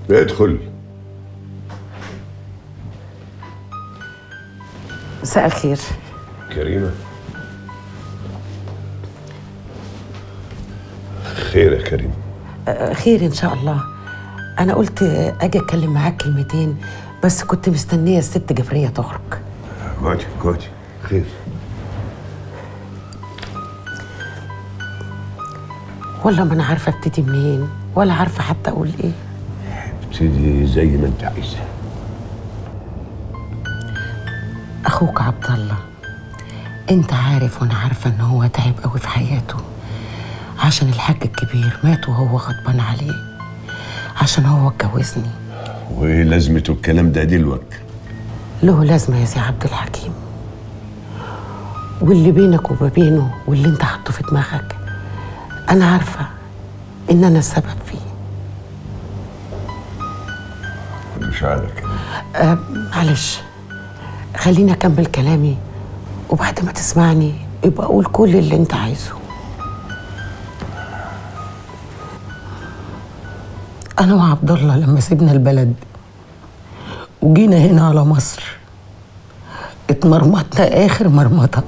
ادخل مساء الخير كريمة خير يا كريم آه، خير ان شاء الله انا قلت اجي اتكلم معاك كلمتين بس كنت مستنيه الست جبريه تخرج اقعدي اقعدي خير والله ما انا عارفه ابتدي منين ولا عارفه حتى اقول ايه ابتدي زي ما انت عايزه اخوك عبد الله انت عارف وانا عارفه ان هو تعب قوي في حياته عشان الحاج الكبير مات وهو غضبان عليه عشان هو اتجوزني وايه لازمته الكلام ده دلوقتي له لازمه يا سي عبد الحكيم واللي بينك وما بينه واللي انت حاطه في دماغك انا عارفه ان انا السبب فيه مش عارف أه معلش خليني اكمل كلامي وبعد ما تسمعني يبقى قول كل اللي انت عايزه انا وعبد الله لما سيبنا البلد وجينا هنا على مصر اتمرمطنا اخر مرمطه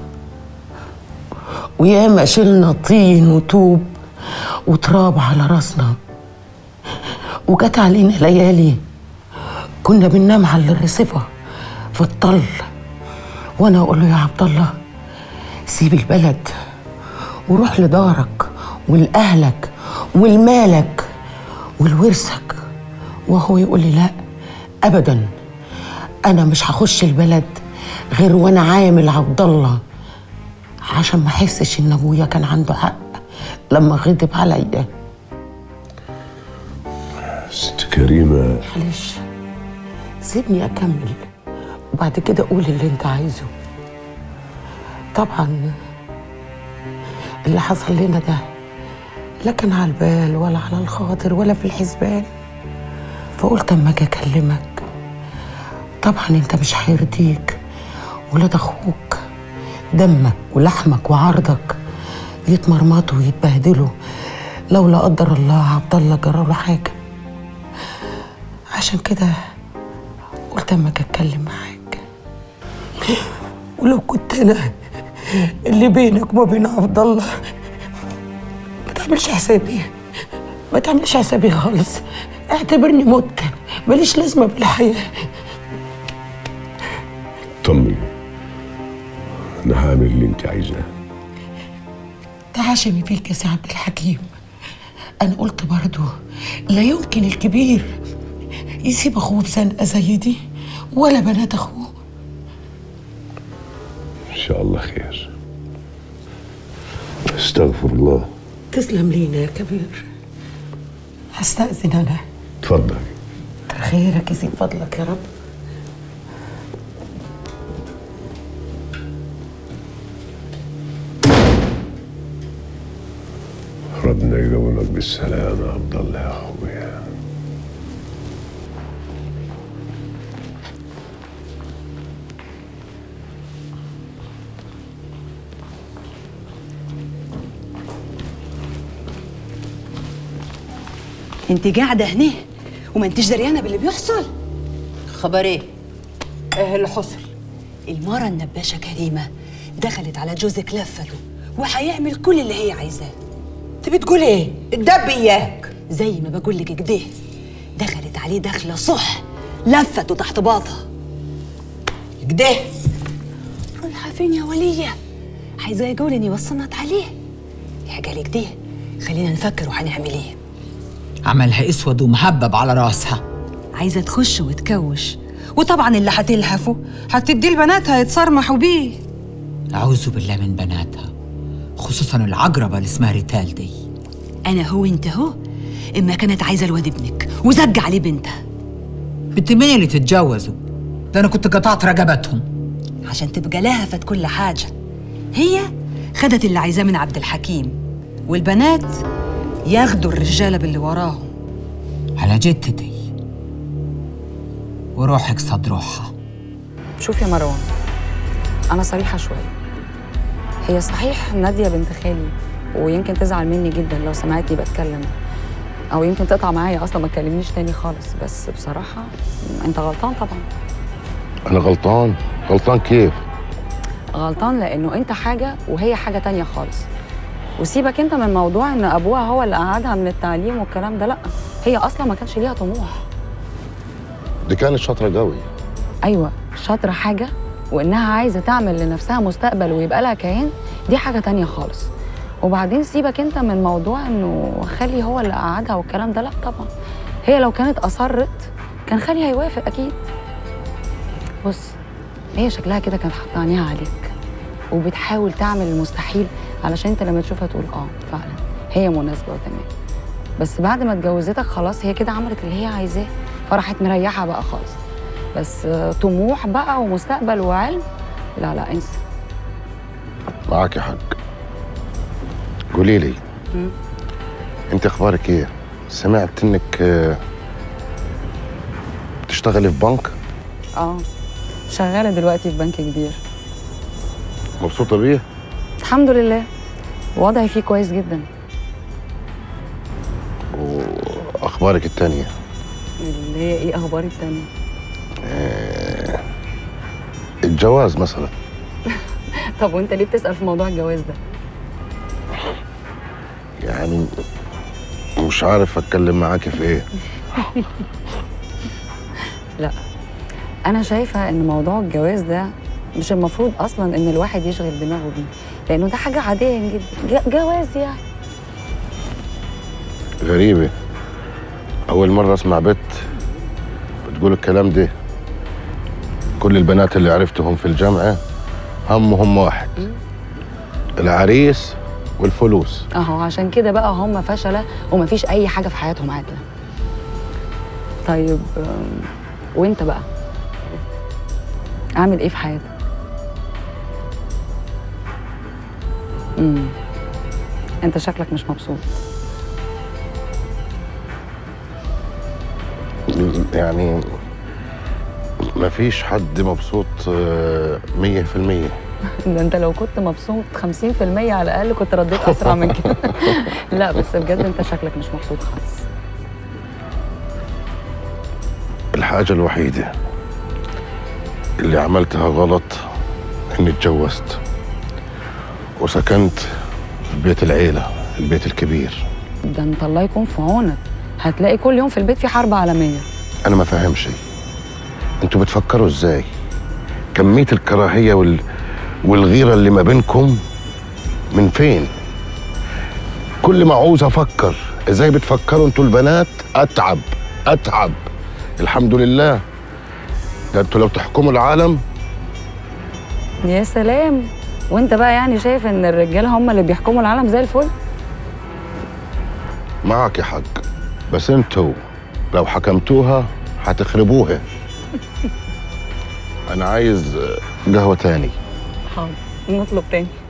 وياما شلنا طين وطوب وتراب على راسنا وجت علينا ليالي كنا بننام على الرصيفه في الطل وانا اقول له يا عبد الله سيب البلد وروح لدارك ولاهلك ولمالك ولورثك وهو يقول لي لا ابدا انا مش هخش البلد غير وانا عامل عبد الله عشان ما احسش ان ابويا كان عنده حق لما غضب عليا ست كريمة معلش سيبني اكمل وبعد كده قول اللي انت عايزه طبعا اللي حصل لنا ده لا كان على البال ولا على الخاطر ولا في الحسبان فقلت اما اجي اكلمك طبعا انت مش هيرضيك ولاد اخوك دمك ولحمك وعرضك يتمرمطوا ويتبهدلوا لو لا قدر الله عبد الله جرى له حاجه عشان كده قلت اما اجي اتكلم معاك ولو كنت انا اللي بينك وما بين عبد الله ما تعملش حسابي ما تعملش حسابي خالص اعتبرني مت ماليش لازمه بالحياه طمني انا هعمل اللي انت عايزاه تعاشمي بيك يا سي عبد الحكيم انا قلت برضو لا يمكن الكبير يسيب اخوه في زنقه زي دي ولا بنات اخوه ان شاء الله خير استغفر الله تسلم لينا يا كبير هستأذن انا اتفضل خيرك يزيد فضلك يا رب ربنا يقومك بالسلامة يا عبد الله يا اخويا انت قاعده هنا وما انتش دريانه باللي بيحصل خبر ايه؟ ايه اللي حصل المرة النباشة كريمة دخلت على جوزك لفته وهيعمل كل اللي هي عايزاه انت بتقول ايه الدب اياك زي ما بقول لك كده دخلت عليه دخلة صح لفته تحت باطها كده رايحة فين يا ولية؟ عايزة يقول اني وصنت عليه يا جالك ده خلينا نفكر وهنعمل ايه عملها اسود ومهبب على راسها عايزة تخش وتكوش وطبعا اللي هتلهفه هتديه لبناتها يتصرمحوا بيه أعوذ بالله من بناتها خصوصا العقربة اللي اسمها ريتال دي انا هو انت هو اما كانت عايزة الواد ابنك وزج عليه بنتها بنت مين اللي تتجوزوا ده أنا كنت قطعت رقبتهم عشان تبقى لهفت كل حاجة هي خدت اللي عايزاه من عبد الحكيم والبنات ياخدوا الرجالة باللي وراهم على جدتي وروحك صد روحها شوف يا مروان أنا صريحة شوية هي صحيح نادية بنت خالي ويمكن تزعل مني جدا لو سمعتني بتكلم او يمكن تقطع معايا اصلا ما تكلمنيش تاني خالص بس بصراحه انت غلطان طبعا انا غلطان غلطان كيف غلطان لانه انت حاجه وهي حاجه تانية خالص وسيبك انت من موضوع ان ابوها هو اللي قعدها من التعليم والكلام ده لا هي اصلا ما كانش ليها طموح دي كانت شاطره قوي ايوه شاطره حاجه وانها عايزه تعمل لنفسها مستقبل ويبقى لها كيان دي حاجه تانية خالص وبعدين سيبك انت من موضوع انه خالي هو اللي قعدها والكلام ده لا طبعا هي لو كانت اصرت كان خالي هيوافق اكيد بص هي شكلها كده كانت حاطه عينيها عليك وبتحاول تعمل المستحيل علشان انت لما تشوفها تقول اه فعلا هي مناسبه وتمام بس بعد ما اتجوزتك خلاص هي كده عملت اللي هي عايزاه فراحت مريحه بقى خالص بس آه، طموح بقى ومستقبل وعلم لا لا انسى معاك يا حاج قولي لي مم. انت اخبارك ايه سمعت انك آه، بتشتغلي في بنك اه شغاله دلوقتي في بنك كبير مبسوطه بيه الحمد لله وضعي فيه كويس جدا واخبارك التانية اللي هي ايه اخباري التانية الجواز مثلا طب وانت ليه بتسال في موضوع الجواز ده يعني مش عارف اتكلم معاك في ايه لا انا شايفه ان موضوع الجواز ده مش المفروض اصلا ان الواحد يشغل دماغه بيه لانه ده حاجه عاديه جدا ج- جواز يعني غريبة أول مرة أسمع بنت بتقول الكلام ده كل البنات اللي عرفتهم في الجامعة همهم واحد العريس والفلوس اهو عشان كده بقى هم فشله ومفيش اي حاجه في حياتهم عادله طيب أم، وانت بقى عامل ايه في حياتك امم انت شكلك مش مبسوط يعني ما فيش حد مبسوط آه، مية في المية ده انت لو كنت مبسوط 50% على الاقل كنت رديت اسرع من كده لا بس بجد انت شكلك مش مبسوط خالص الحاجة الوحيدة اللي عملتها غلط إني اتجوزت وسكنت في بيت العيلة البيت الكبير ده انت الله يكون في عونك هتلاقي كل يوم في البيت في حرب عالميه انا ما فاهم شيء انتوا بتفكروا ازاي كميه الكراهيه وال... والغيره اللي ما بينكم من فين كل ما عاوز افكر ازاي بتفكروا انتوا البنات اتعب اتعب الحمد لله ده انتوا لو تحكموا العالم يا سلام وانت بقى يعني شايف ان الرجاله هم اللي بيحكموا العالم زي الفل معك يا حاج بس انتوا لو حكمتوها هتخربوها انا عايز قهوه تاني حاضر نطلب تاني